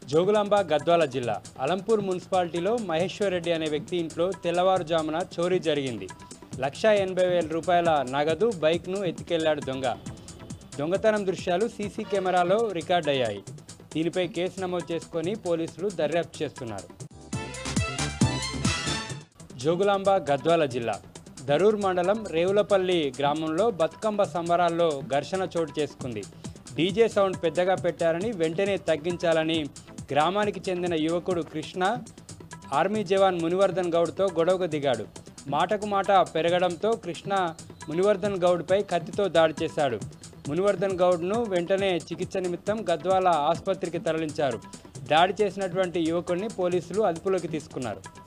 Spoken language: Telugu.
జోగులాంబ గద్వాల జిల్లా అలంపూర్ మున్సిపాలిటీలో మహేశ్వర్ రెడ్డి అనే వ్యక్తి ఇంట్లో తెల్లవారుజామున చోరీ జరిగింది లక్షా ఎనభై వేల రూపాయల నగదు బైక్ను ఎత్తుకెళ్లాడు దొంగ దొంగతనం దృశ్యాలు సీసీ కెమెరాలో రికార్డ్ అయ్యాయి దీనిపై కేసు నమోదు చేసుకొని పోలీసులు దర్యాప్తు చేస్తున్నారు జోగులాంబ గద్వాల జిల్లా దరూర్ మండలం రేవులపల్లి గ్రామంలో బతుకమ్మ సంబరాల్లో ఘర్షణ చోటు చేసుకుంది డీజే సౌండ్ పెద్దగా పెట్టారని వెంటనే తగ్గించాలని గ్రామానికి చెందిన యువకుడు కృష్ణ ఆర్మీ జవాన్ మునివర్ధన్ గౌడ్తో గొడవకు దిగాడు మాటకు మాట పెరగడంతో కృష్ణ మునివర్ధన్ గౌడ్పై కత్తితో దాడి చేశాడు మునివర్ధన్ గౌడ్ను వెంటనే చికిత్స నిమిత్తం గద్వాల ఆసుపత్రికి తరలించారు దాడి చేసినటువంటి యువకుడిని పోలీసులు అదుపులోకి తీసుకున్నారు